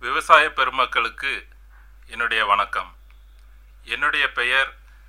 விவசாய பெருமக்களுக்கு என்னுடைய வணக்கம் என்னுடைய பெயர்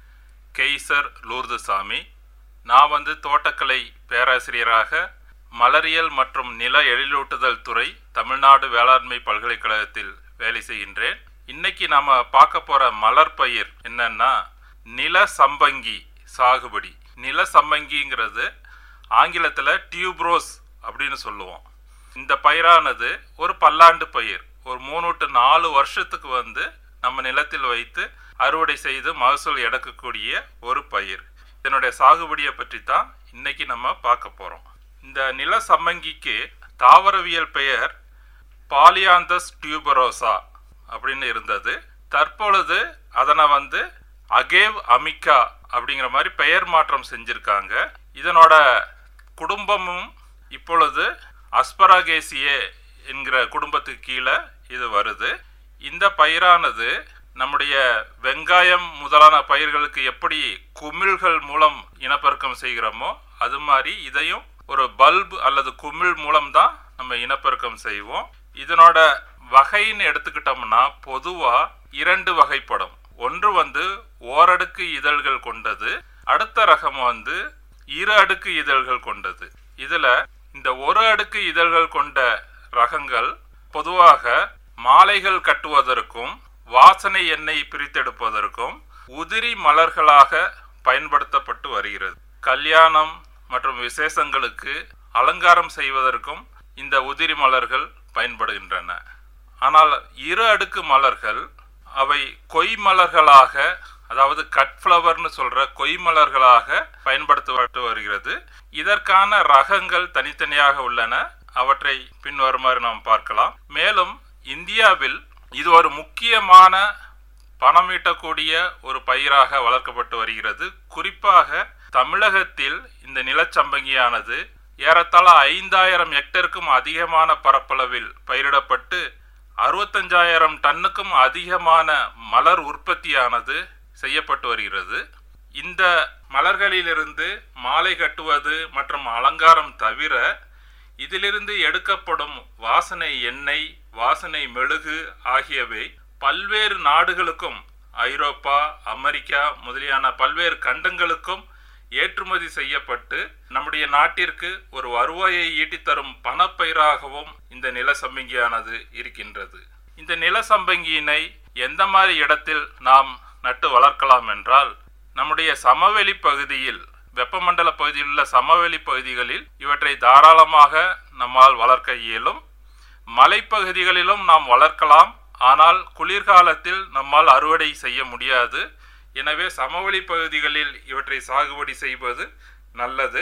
கெய்சர் லூர்துசாமி நான் வந்து தோட்டக்கலை பேராசிரியராக மலரியல் மற்றும் நில எழிலூட்டுதல் துறை தமிழ்நாடு வேளாண்மை பல்கலைக்கழகத்தில் வேலை செய்கின்றேன் இன்னைக்கு நாம பார்க்க போற மலர் பயிர் என்னன்னா நில சம்பங்கி சாகுபடி நில சம்பங்கிங்கிறது ஆங்கிலத்தில் டியூப்ரோஸ் அப்படின்னு சொல்லுவோம் இந்த பயிரானது ஒரு பல்லாண்டு பயிர் ஒரு மூணு டு நாலு வருஷத்துக்கு வந்து நம்ம நிலத்தில் வைத்து அறுவடை செய்து மகசூல் எடுக்கக்கூடிய ஒரு பயிர் இதனுடைய சாகுபடியை பற்றி தான் இன்னைக்கு நம்ம பார்க்க போகிறோம் இந்த நில சம்மங்கிக்கு தாவரவியல் பெயர் பாலியாந்தஸ் டியூபரோசா அப்படின்னு இருந்தது தற்பொழுது அதனை வந்து அகேவ் அமிகா அப்படிங்கிற மாதிரி பெயர் மாற்றம் செஞ்சிருக்காங்க இதனோட குடும்பமும் இப்பொழுது அஸ்பராகேசியே என்கிற குடும்பத்துக்கு கீழே இது வருது இந்த பயிரானது நம்முடைய வெங்காயம் முதலான பயிர்களுக்கு எப்படி குமிழ்கள் மூலம் இனப்பெருக்கம் செய்கிறோமோ அது மாதிரி இதையும் ஒரு பல்ப் அல்லது குமிழ் மூலம்தான் நம்ம இனப்பெருக்கம் செய்வோம் இதனோட வகைன்னு எடுத்துக்கிட்டோம்னா பொதுவா இரண்டு வகைப்படும் ஒன்று வந்து ஓரடுக்கு இதழ்கள் கொண்டது அடுத்த ரகம் வந்து இரு அடுக்கு இதழ்கள் கொண்டது இதுல இந்த ஒரு அடுக்கு இதழ்கள் கொண்ட ரகங்கள் பொதுவாக மாலைகள் கட்டுவதற்கும் வாசனை எண்ணெய் பிரித்தெடுப்பதற்கும் உதிரி மலர்களாக பயன்படுத்தப்பட்டு வருகிறது கல்யாணம் மற்றும் விசேஷங்களுக்கு அலங்காரம் செய்வதற்கும் இந்த உதிரி மலர்கள் பயன்படுகின்றன ஆனால் இரு அடுக்கு மலர்கள் அவை கொய் மலர்களாக அதாவது கட் ஃப்ளவர்னு சொல்ற கொய் மலர்களாக பயன்படுத்தப்பட்டு வருகிறது இதற்கான ரகங்கள் தனித்தனியாக உள்ளன அவற்றை பின்வருமாறு நாம் பார்க்கலாம் மேலும் இந்தியாவில் இது ஒரு முக்கியமான பணம் ஈட்டக்கூடிய ஒரு பயிராக வளர்க்கப்பட்டு வருகிறது குறிப்பாக தமிழகத்தில் இந்த நிலச்சம்பங்கியானது ஏறத்தாழ ஐந்தாயிரம் ஹெக்டருக்கும் அதிகமான பரப்பளவில் பயிரிடப்பட்டு அறுபத்தஞ்சாயிரம் டன்னுக்கும் அதிகமான மலர் உற்பத்தியானது செய்யப்பட்டு வருகிறது இந்த மலர்களிலிருந்து மாலை கட்டுவது மற்றும் அலங்காரம் தவிர இதிலிருந்து எடுக்கப்படும் வாசனை எண்ணெய் வாசனை மெழுகு ஆகியவை பல்வேறு நாடுகளுக்கும் ஐரோப்பா அமெரிக்கா முதலியான பல்வேறு கண்டங்களுக்கும் ஏற்றுமதி செய்யப்பட்டு நம்முடைய நாட்டிற்கு ஒரு வருவாயை ஈட்டித்தரும் பணப்பயிராகவும் இந்த நிலசம்பங்கியானது இருக்கின்றது இந்த நிலசம்பங்கியினை எந்த மாதிரி இடத்தில் நாம் நட்டு வளர்க்கலாம் என்றால் நம்முடைய சமவெளி பகுதியில் வெப்பமண்டல பகுதியில் உள்ள சமவெளி பகுதிகளில் இவற்றை தாராளமாக நம்மால் வளர்க்க இயலும் மலைப்பகுதிகளிலும் நாம் வளர்க்கலாம் ஆனால் குளிர்காலத்தில் நம்மால் அறுவடை செய்ய முடியாது எனவே சமவெளி பகுதிகளில் இவற்றை சாகுபடி செய்வது நல்லது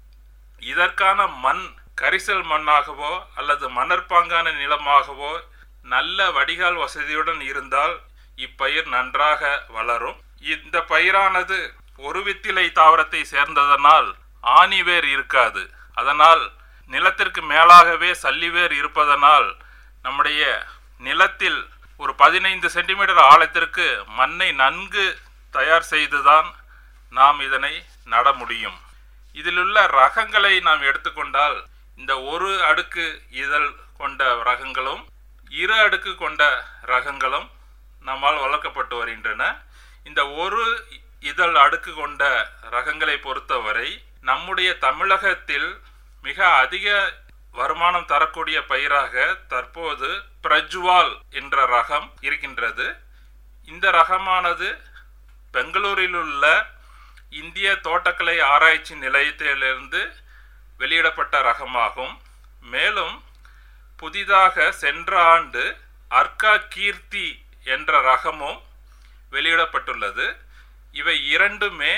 இதற்கான மண் கரிசல் மண்ணாகவோ அல்லது மணற்பாங்கான நிலமாகவோ நல்ல வடிகால் வசதியுடன் இருந்தால் இப்பயிர் நன்றாக வளரும் இந்த பயிரானது ஒரு வித்திலை தாவரத்தை சேர்ந்ததனால் ஆணிவேர் இருக்காது அதனால் நிலத்திற்கு மேலாகவே சல்லிவேர் இருப்பதனால் நம்முடைய நிலத்தில் ஒரு பதினைந்து சென்டிமீட்டர் ஆழத்திற்கு மண்ணை நன்கு தயார் செய்துதான் நாம் இதனை நட முடியும் இதிலுள்ள ரகங்களை நாம் எடுத்துக்கொண்டால் இந்த ஒரு அடுக்கு இதழ் கொண்ட ரகங்களும் இரு அடுக்கு கொண்ட ரகங்களும் நம்மால் வளர்க்கப்பட்டு வருகின்றன இந்த ஒரு இதழ் அடுக்கு கொண்ட ரகங்களை பொறுத்தவரை நம்முடைய தமிழகத்தில் மிக அதிக வருமானம் தரக்கூடிய பயிராக தற்போது பிரஜ்வால் என்ற ரகம் இருக்கின்றது இந்த ரகமானது பெங்களூரில் உள்ள இந்திய தோட்டக்கலை ஆராய்ச்சி நிலையத்திலிருந்து வெளியிடப்பட்ட ரகமாகும் மேலும் புதிதாக சென்ற ஆண்டு அர்க்கா கீர்த்தி என்ற ரகமும் வெளியிடப்பட்டுள்ளது இவை இரண்டுமே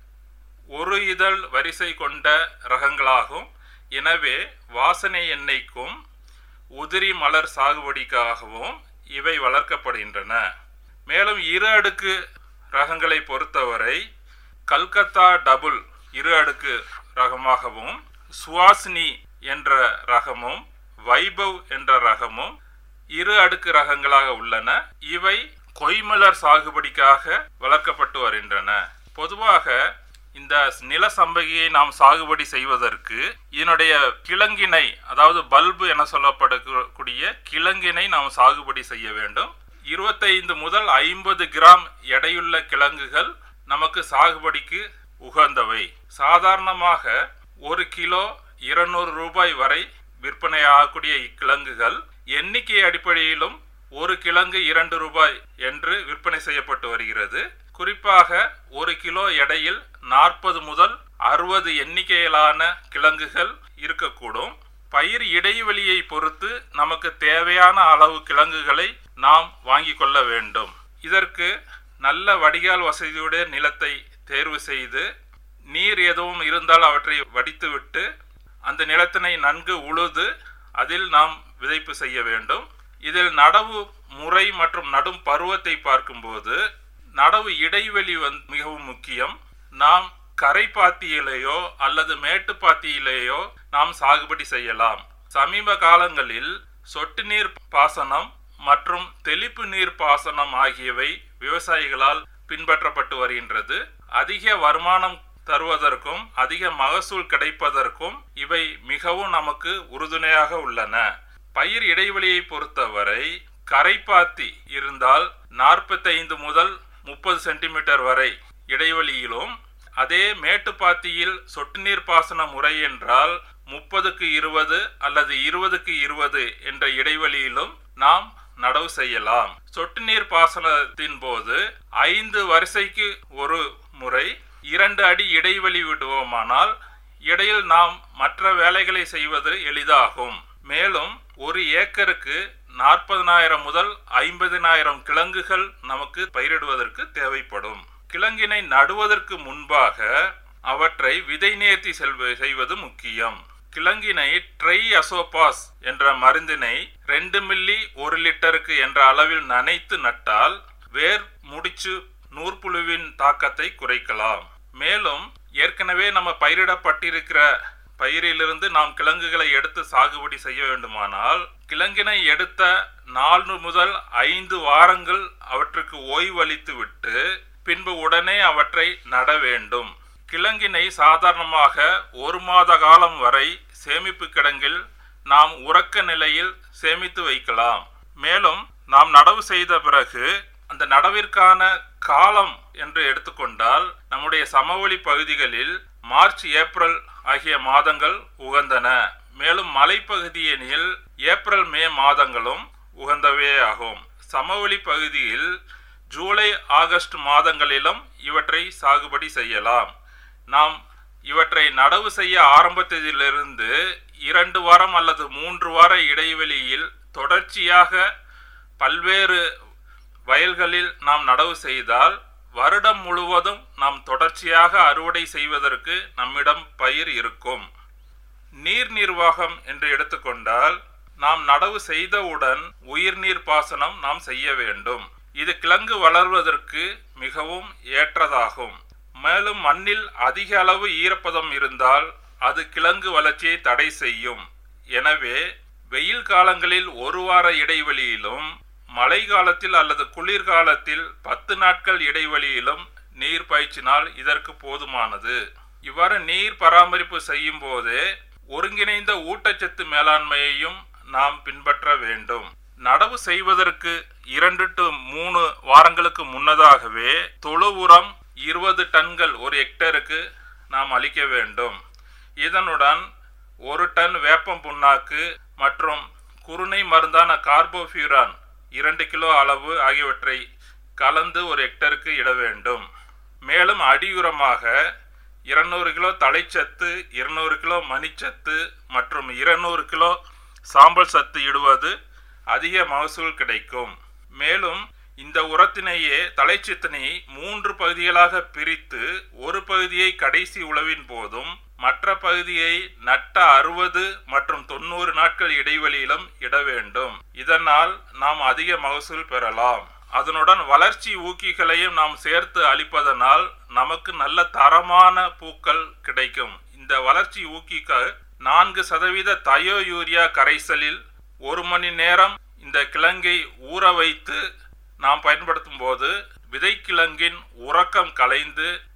ஒரு இதழ் வரிசை கொண்ட ரகங்களாகும் எனவே வாசனை எண்ணெய்க்கும் உதிரி மலர் சாகுபடிக்காகவும் இவை வளர்க்கப்படுகின்றன மேலும் இரு அடுக்கு ரகங்களை பொறுத்தவரை கல்கத்தா டபுள் இரு அடுக்கு ரகமாகவும் சுவாசினி என்ற ரகமும் வைபவ் என்ற ரகமும் இரு அடுக்கு ரகங்களாக உள்ளன இவை கொய்மலர் சாகுபடிக்காக வளர்க்கப்பட்டு வருகின்றன பொதுவாக இந்த நில சம்பகியை நாம் சாகுபடி செய்வதற்கு இதனுடைய கிழங்கினை அதாவது பல்பு என சொல்லப்படக்கூடிய கிழங்கினை நாம் சாகுபடி செய்ய வேண்டும் இருபத்தைந்து முதல் ஐம்பது கிராம் எடையுள்ள கிழங்குகள் நமக்கு சாகுபடிக்கு உகந்தவை சாதாரணமாக ஒரு கிலோ இருநூறு ரூபாய் வரை விற்பனையாகக்கூடிய இக்கிழங்குகள் எண்ணிக்கை அடிப்படையிலும் ஒரு கிழங்கு இரண்டு ரூபாய் என்று விற்பனை செய்யப்பட்டு வருகிறது குறிப்பாக ஒரு கிலோ எடையில் நாற்பது முதல் அறுபது எண்ணிக்கையிலான கிழங்குகள் இருக்கக்கூடும் பயிர் இடைவெளியை பொறுத்து நமக்கு தேவையான அளவு கிழங்குகளை நாம் வாங்கி கொள்ள வேண்டும் இதற்கு நல்ல வடிகால் வசதியுடைய நிலத்தை தேர்வு செய்து நீர் எதுவும் இருந்தால் அவற்றை வடித்துவிட்டு அந்த நிலத்தினை நன்கு உழுது அதில் நாம் விதைப்பு செய்ய வேண்டும் இதில் நடவு முறை மற்றும் நடும் பருவத்தை பார்க்கும்போது நடவு இடைவெளி வந்து மிகவும் முக்கியம் நாம் கரை பாத்தியிலேயோ அல்லது மேட்டு பாத்தியிலேயோ நாம் சாகுபடி செய்யலாம் சமீப காலங்களில் சொட்டு நீர் பாசனம் மற்றும் தெளிப்பு நீர் பாசனம் ஆகியவை விவசாயிகளால் பின்பற்றப்பட்டு வருகின்றது அதிக வருமானம் தருவதற்கும் அதிக மகசூல் கிடைப்பதற்கும் இவை மிகவும் நமக்கு உறுதுணையாக உள்ளன பயிர் இடைவெளியை பொறுத்தவரை கரைப்பாத்தி இருந்தால் நாற்பத்தைந்து முதல் முப்பது சென்டிமீட்டர் வரை இடைவெளியிலும் அதே மேட்டுப்பாத்தியில் சொட்டு நீர் பாசன முறை என்றால் முப்பதுக்கு இருபது அல்லது இருபதுக்கு இருபது என்ற இடைவெளியிலும் நாம் நடவு செய்யலாம் சொட்டு நீர் பாசனத்தின் போது ஐந்து வரிசைக்கு ஒரு முறை இரண்டு அடி இடைவெளி விடுவோமானால் இடையில் நாம் மற்ற வேலைகளை செய்வது எளிதாகும் மேலும் ஒரு ஏக்கருக்கு நாற்பதனாயிரம் முதல் ஐம்பதினாயிரம் கிழங்குகள் நமக்கு பயிரிடுவதற்கு தேவைப்படும் கிழங்கினை நடுவதற்கு முன்பாக அவற்றை விதை நேர்த்தி செல்வ செய்வது முக்கியம் கிழங்கினை ட்ரை அசோபாஸ் என்ற மருந்தினை ரெண்டு மில்லி ஒரு லிட்டருக்கு என்ற அளவில் நனைத்து நட்டால் வேர் முடிச்சு நூற்புழுவின் தாக்கத்தை குறைக்கலாம் மேலும் ஏற்கனவே நம்ம பயிரிடப்பட்டிருக்கிற பயிரிலிருந்து நாம் கிழங்குகளை எடுத்து சாகுபடி செய்ய வேண்டுமானால் கிழங்கினை எடுத்த நான்கு முதல் ஐந்து வாரங்கள் அவற்றுக்கு ஓய்வளித்து விட்டு பின்பு உடனே அவற்றை நட வேண்டும் கிழங்கினை சாதாரணமாக ஒரு மாத காலம் வரை சேமிப்பு கிடங்கில் நாம் உறக்க நிலையில் சேமித்து வைக்கலாம் மேலும் நாம் நடவு செய்த பிறகு அந்த நடவிற்கான காலம் என்று எடுத்துக்கொண்டால் நம்முடைய சமவெளி பகுதிகளில் மார்ச் ஏப்ரல் ஆகிய மாதங்கள் உகந்தன மேலும் மலைப்பகுதியெனில் ஏப்ரல் மே மாதங்களும் உகந்தவே ஆகும் சமவெளி பகுதியில் ஜூலை ஆகஸ்ட் மாதங்களிலும் இவற்றை சாகுபடி செய்யலாம் நாம் இவற்றை நடவு செய்ய ஆரம்பித்ததிலிருந்து இரண்டு வாரம் அல்லது மூன்று வார இடைவெளியில் தொடர்ச்சியாக பல்வேறு வயல்களில் நாம் நடவு செய்தால் வருடம் முழுவதும் நாம் தொடர்ச்சியாக அறுவடை செய்வதற்கு நம்மிடம் பயிர் இருக்கும் நீர் நிர்வாகம் என்று எடுத்துக்கொண்டால் நாம் நடவு செய்தவுடன் உயிர்நீர் பாசனம் நாம் செய்ய வேண்டும் இது கிழங்கு வளர்வதற்கு மிகவும் ஏற்றதாகும் மேலும் மண்ணில் அதிக அளவு ஈரப்பதம் இருந்தால் அது கிழங்கு வளர்ச்சியை தடை செய்யும் எனவே வெயில் காலங்களில் ஒரு வார இடைவெளியிலும் மழை காலத்தில் அல்லது குளிர்காலத்தில் பத்து நாட்கள் இடைவெளியிலும் நீர் பாய்ச்சினால் இதற்கு போதுமானது இவ்வாறு நீர் பராமரிப்பு செய்யும் போது ஒருங்கிணைந்த ஊட்டச்சத்து மேலாண்மையையும் நாம் பின்பற்ற வேண்டும் நடவு செய்வதற்கு இரண்டு டு மூணு வாரங்களுக்கு முன்னதாகவே தொழு உரம் இருபது டன்கள் ஒரு ஹெக்டருக்கு நாம் அளிக்க வேண்டும் இதனுடன் ஒரு டன் வேப்பம் புண்ணாக்கு மற்றும் குருணை மருந்தான கார்போஃபியூரான் இரண்டு கிலோ அளவு ஆகியவற்றை கலந்து ஒரு ஹெக்டருக்கு இட வேண்டும் மேலும் அடியுரமாக இருநூறு கிலோ தலைச்சத்து இருநூறு கிலோ மணிச்சத்து மற்றும் இருநூறு கிலோ சாம்பல் சத்து இடுவது அதிக மகசூல் கிடைக்கும் மேலும் இந்த உரத்தினையே தலைச்சத்தினை மூன்று பகுதிகளாக பிரித்து ஒரு பகுதியை கடைசி உழவின் போதும் மற்ற பகுதியை நட்ட அறுபது மற்றும் தொண்ணூறு நாட்கள் இடைவெளியிலும் இட வேண்டும் இதனால் நாம் அதிக மகசூல் பெறலாம் அதனுடன் வளர்ச்சி ஊக்கிகளையும் நாம் சேர்த்து அளிப்பதனால் நமக்கு நல்ல தரமான பூக்கள் கிடைக்கும் இந்த வளர்ச்சி ஊக்கிக்கு நான்கு சதவீத தயோ யூரியா கரைசலில் ஒரு மணி நேரம் இந்த கிழங்கை ஊற வைத்து நாம் பயன்படுத்தும் போது விதைக்கிழங்கின் உறக்கம் கலைந்து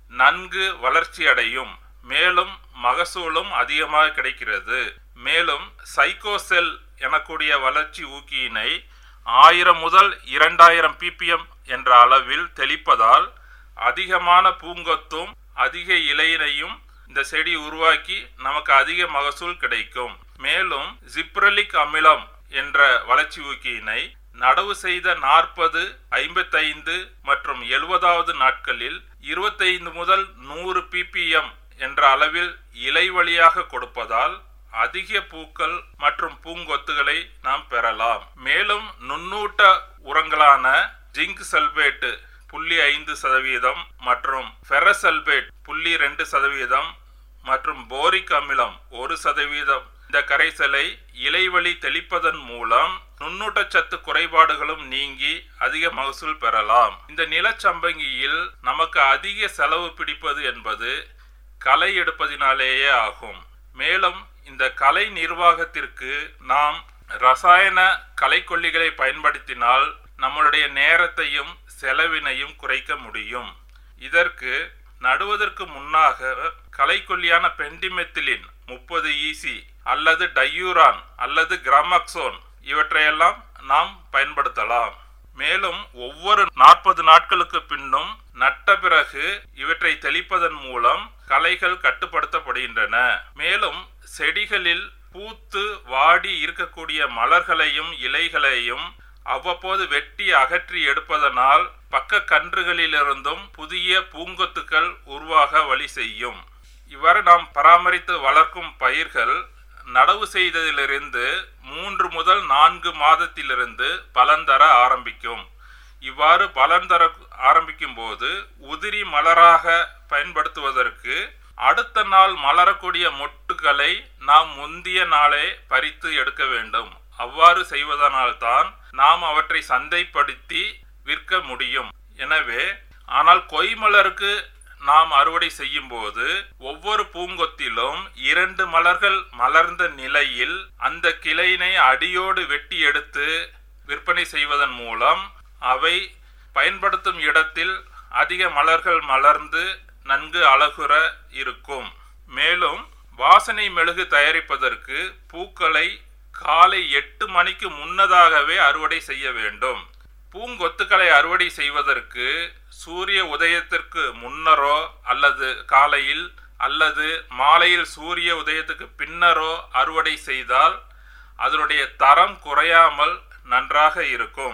நன்கு வளர்ச்சி அடையும் மேலும் மகசூலும் அதிகமாக கிடைக்கிறது மேலும் சைக்கோசெல் எனக்கூடிய வளர்ச்சி ஊக்கியினை ஆயிரம் முதல் இரண்டாயிரம் ppm என்ற அளவில் தெளிப்பதால் அதிகமான பூங்கொத்தும் அதிக இலையினையும் இந்த செடி உருவாக்கி நமக்கு அதிக மகசூல் கிடைக்கும் மேலும் ஜிப்ரலிக் அமிலம் என்ற வளர்ச்சி ஊக்கியினை நடவு செய்த நாற்பது ஐம்பத்தைந்து மற்றும் எழுபதாவது நாட்களில் இருபத்தைந்து முதல் நூறு ppm என்ற அளவில் இலை வழியாக கொடுப்பதால் அதிக பூக்கள் மற்றும் பூங்கொத்துகளை நாம் பெறலாம் மேலும் நுண்ணூட்ட உரங்களான ஜிங்க் சல்பேட்டு புள்ளி ஐந்து சதவீதம் மற்றும் ஃபெரசல்பேட் புள்ளி ரெண்டு சதவீதம் மற்றும் போரிக் அமிலம் ஒரு சதவீதம் இந்த கரைசலை இலைவழி தெளிப்பதன் மூலம் நுண்ணூட்டச்சத்து குறைபாடுகளும் நீங்கி அதிக மகசூல் பெறலாம் இந்த நிலச்சம்பங்கியில் நமக்கு அதிக செலவு பிடிப்பது என்பது களை எடுப்பதினாலேயே ஆகும் மேலும் இந்த கலை நிர்வாகத்திற்கு நாம் ரசாயன களைக்கொல்லிகளை பயன்படுத்தினால் நம்மளுடைய நேரத்தையும் செலவினையும் குறைக்க முடியும் இதற்கு நடுவதற்கு முன்னாக களைக்கொல்லியான பென்டிமெத்திலின் முப்பது ஈசி அல்லது டையூரான் அல்லது கிராமக்சோன் இவற்றையெல்லாம் நாம் பயன்படுத்தலாம் மேலும் ஒவ்வொரு நாற்பது நாட்களுக்கு பின்னும் நட்ட பிறகு இவற்றை தெளிப்பதன் மூலம் களைகள் கட்டுப்படுத்தப்படுகின்றன மேலும் செடிகளில் பூத்து வாடி இருக்கக்கூடிய மலர்களையும் இலைகளையும் அவ்வப்போது வெட்டி அகற்றி எடுப்பதனால் பக்க கன்றுகளிலிருந்தும் புதிய பூங்கொத்துக்கள் உருவாக வழி செய்யும் இவ்வாறு நாம் பராமரித்து வளர்க்கும் பயிர்கள் நடவு செய்ததிலிருந்து மூன்று முதல் நான்கு மாதத்திலிருந்து பலன் தர ஆரம்பிக்கும் இவ்வாறு பலன் தர ஆரம்பிக்கும் போது உதிரி மலராக பயன்படுத்துவதற்கு அடுத்த நாள் மலரக்கூடிய மொட்டுகளை நாம் முந்திய நாளே பறித்து எடுக்க வேண்டும் அவ்வாறு செய்வதனால்தான் நாம் அவற்றை சந்தைப்படுத்தி விற்க முடியும் எனவே ஆனால் கொய்மலருக்கு நாம் அறுவடை செய்யும் போது ஒவ்வொரு பூங்கொத்திலும் இரண்டு மலர்கள் மலர்ந்த நிலையில் அந்த கிளையினை அடியோடு வெட்டி எடுத்து விற்பனை செய்வதன் மூலம் அவை பயன்படுத்தும் இடத்தில் அதிக மலர்கள் மலர்ந்து நன்கு அழகுற இருக்கும் மேலும் வாசனை மெழுகு தயாரிப்பதற்கு பூக்களை காலை எட்டு மணிக்கு முன்னதாகவே அறுவடை செய்ய வேண்டும் பூங்கொத்துக்களை அறுவடை செய்வதற்கு சூரிய உதயத்திற்கு முன்னரோ அல்லது காலையில் அல்லது மாலையில் சூரிய உதயத்துக்கு பின்னரோ அறுவடை செய்தால் அதனுடைய தரம் குறையாமல் நன்றாக இருக்கும்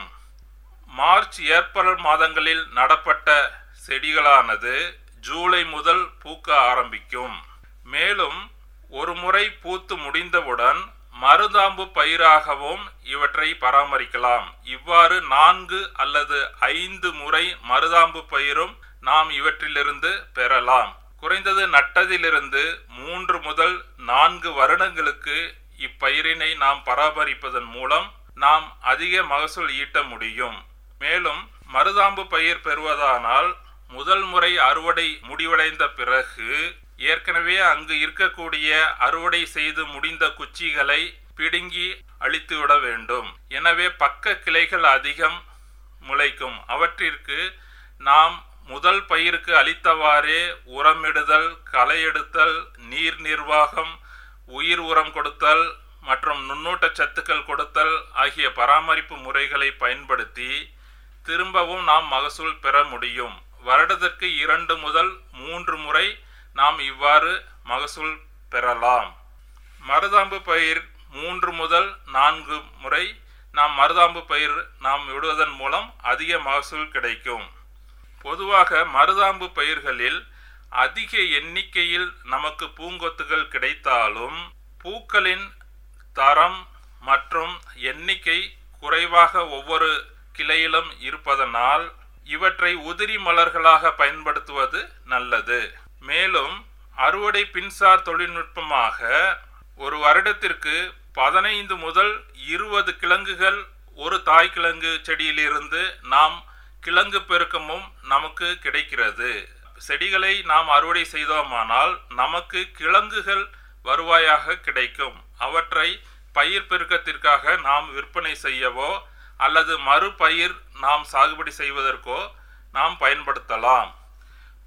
மார்ச் ஏப்ரல் மாதங்களில் நடப்பட்ட செடிகளானது ஜூலை முதல் பூக்க ஆரம்பிக்கும் மேலும் ஒரு முறை பூத்து முடிந்தவுடன் மருதாம்பு பயிராகவும் இவற்றை பராமரிக்கலாம் இவ்வாறு நான்கு அல்லது ஐந்து முறை மருதாம்பு பயிரும் நாம் இவற்றிலிருந்து பெறலாம் குறைந்தது நட்டதிலிருந்து மூன்று முதல் நான்கு வருடங்களுக்கு இப்பயிரினை நாம் பராமரிப்பதன் மூலம் நாம் அதிக மகசூல் ஈட்ட முடியும் மேலும் மருதாம்பு பயிர் பெறுவதானால் முதல் முறை அறுவடை முடிவடைந்த பிறகு ஏற்கனவே அங்கு இருக்கக்கூடிய அறுவடை செய்து முடிந்த குச்சிகளை பிடுங்கி அழித்துவிட வேண்டும் எனவே பக்க கிளைகள் அதிகம் முளைக்கும் அவற்றிற்கு நாம் முதல் பயிருக்கு அளித்தவாறே உரமிடுதல் களை எடுத்தல் நீர் நிர்வாகம் உயிர் உரம் கொடுத்தல் மற்றும் நுண்ணூட்ட சத்துக்கள் கொடுத்தல் ஆகிய பராமரிப்பு முறைகளை பயன்படுத்தி திரும்பவும் நாம் மகசூல் பெற முடியும் வருடத்திற்கு இரண்டு முதல் மூன்று முறை நாம் இவ்வாறு மகசூல் பெறலாம் மருதாம்பு பயிர் மூன்று முதல் நான்கு முறை நாம் மருதாம்பு பயிர் நாம் விடுவதன் மூலம் அதிக மகசூல் கிடைக்கும் பொதுவாக மருதாம்பு பயிர்களில் அதிக எண்ணிக்கையில் நமக்கு பூங்கொத்துகள் கிடைத்தாலும் பூக்களின் தரம் மற்றும் எண்ணிக்கை குறைவாக ஒவ்வொரு கிளையிலும் இருப்பதனால் இவற்றை உதிரி மலர்களாக பயன்படுத்துவது நல்லது மேலும் அறுவடை பின்சார் தொழில்நுட்பமாக ஒரு வருடத்திற்கு பதினைந்து முதல் இருபது கிழங்குகள் ஒரு தாய் கிழங்கு செடியிலிருந்து நாம் கிழங்கு பெருக்கமும் நமக்கு கிடைக்கிறது செடிகளை நாம் அறுவடை செய்தோமானால் நமக்கு கிழங்குகள் வருவாயாக கிடைக்கும் அவற்றை பயிர் பெருக்கத்திற்காக நாம் விற்பனை செய்யவோ அல்லது மறுபயிர் நாம் சாகுபடி செய்வதற்கோ நாம் பயன்படுத்தலாம்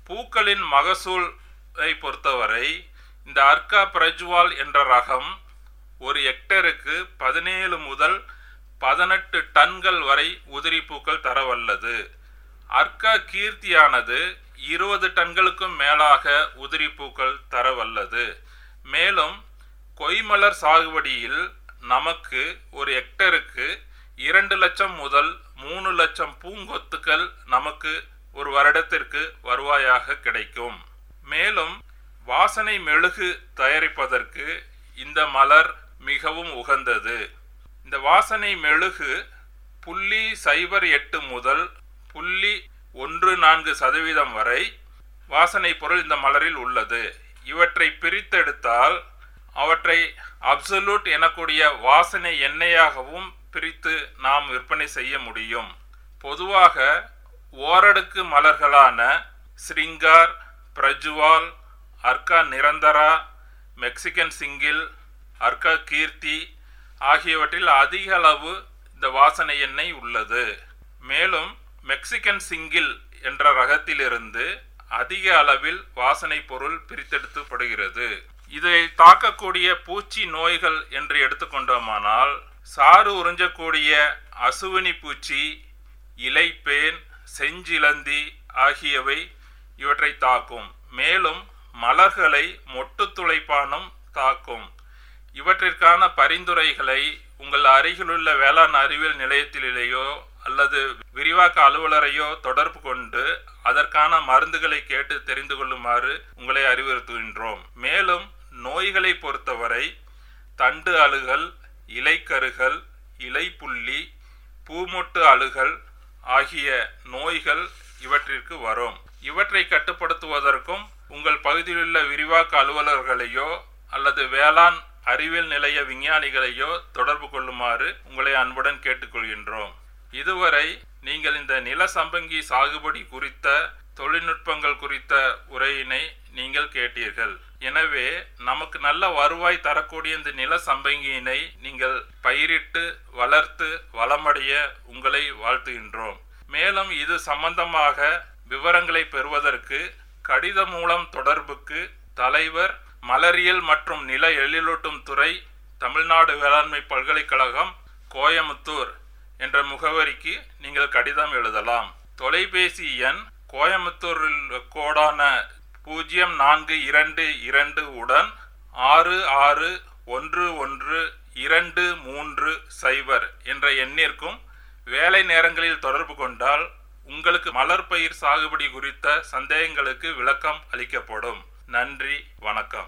பூக்களின் மகசூலை பொறுத்தவரை இந்த அர்க்கா பிரஜ்வால் என்ற ரகம் ஒரு ஹெக்டருக்கு பதினேழு முதல் பதினெட்டு டன்கள் வரை உதிரி பூக்கள் தரவல்லது அர்க்கா கீர்த்தியானது இருபது டன்களுக்கும் மேலாக உதிரி பூக்கள் தரவல்லது மேலும் கொய்மலர் சாகுபடியில் நமக்கு ஒரு ஹெக்டருக்கு இரண்டு லட்சம் முதல் மூணு லட்சம் பூங்கொத்துக்கள் நமக்கு ஒரு வருடத்திற்கு வருவாயாக கிடைக்கும் மேலும் வாசனை மெழுகு தயாரிப்பதற்கு இந்த மலர் மிகவும் உகந்தது இந்த வாசனை மெழுகு புள்ளி சைபர் எட்டு முதல் புள்ளி ஒன்று நான்கு சதவீதம் வரை வாசனை பொருள் இந்த மலரில் உள்ளது இவற்றை பிரித்தெடுத்தால் அவற்றை அப்சல்யூட் எனக்கூடிய வாசனை எண்ணெயாகவும் பிரித்து நாம் விற்பனை செய்ய முடியும் பொதுவாக ஓரடுக்கு மலர்களான ஸ்ரிங்கார் பிரஜுவால் அர்க்கா நிரந்தரா மெக்சிகன் சிங்கிள் அர்க்கா கீர்த்தி ஆகியவற்றில் அதிக அளவு இந்த வாசனை எண்ணெய் உள்ளது மேலும் மெக்சிகன் சிங்கிள் என்ற ரகத்திலிருந்து அதிக அளவில் வாசனை பொருள் பிரித்தெடுக்கப்படுகிறது இதை தாக்கக்கூடிய பூச்சி நோய்கள் என்று எடுத்துக்கொண்டோமானால் சாறு உறிஞ்சக்கூடிய அசுவினி பூச்சி இலைப்பேன் செஞ்சிலந்தி ஆகியவை இவற்றை தாக்கும் மேலும் மலர்களை மொட்டு துளைப்பானும் தாக்கும் இவற்றிற்கான பரிந்துரைகளை உங்கள் அருகிலுள்ள வேளாண் அறிவியல் நிலையத்திலேயோ அல்லது விரிவாக்க அலுவலரையோ தொடர்பு கொண்டு அதற்கான மருந்துகளை கேட்டு தெரிந்து கொள்ளுமாறு உங்களை அறிவுறுத்துகின்றோம் மேலும் நோய்களை பொறுத்தவரை தண்டு அழுகல் இலைக்கருகள் இலைப்புள்ளி பூமொட்டு அழுகல் ஆகிய நோய்கள் இவற்றிற்கு வரும் இவற்றை கட்டுப்படுத்துவதற்கும் உங்கள் பகுதியிலுள்ள விரிவாக்க அலுவலர்களையோ அல்லது வேளாண் அறிவியல் நிலைய விஞ்ஞானிகளையோ தொடர்பு கொள்ளுமாறு உங்களை அன்புடன் கேட்டுக்கொள்கின்றோம் இதுவரை நீங்கள் இந்த நில சம்பங்கி சாகுபடி குறித்த தொழில்நுட்பங்கள் குறித்த உரையினை நீங்கள் கேட்டீர்கள் எனவே நமக்கு நல்ல வருவாய் தரக்கூடிய இந்த நில சம்பங்கியினை நீங்கள் பயிரிட்டு வளர்த்து வளமடைய உங்களை வாழ்த்துகின்றோம் மேலும் இது சம்பந்தமாக விவரங்களை பெறுவதற்கு கடிதம் மூலம் தொடர்புக்கு தலைவர் மலரியல் மற்றும் நில எழிலூட்டும் துறை தமிழ்நாடு வேளாண்மை பல்கலைக்கழகம் கோயமுத்தூர் என்ற முகவரிக்கு நீங்கள் கடிதம் எழுதலாம் தொலைபேசி எண் கோயமுத்தூரில் கோடான பூஜ்ஜியம் நான்கு இரண்டு இரண்டு உடன் ஆறு ஆறு ஒன்று ஒன்று இரண்டு மூன்று சைபர் என்ற எண்ணிற்கும் வேலை நேரங்களில் தொடர்பு கொண்டால் உங்களுக்கு மலர் பயிர் சாகுபடி குறித்த சந்தேகங்களுக்கு விளக்கம் அளிக்கப்படும் நன்றி வணக்கம்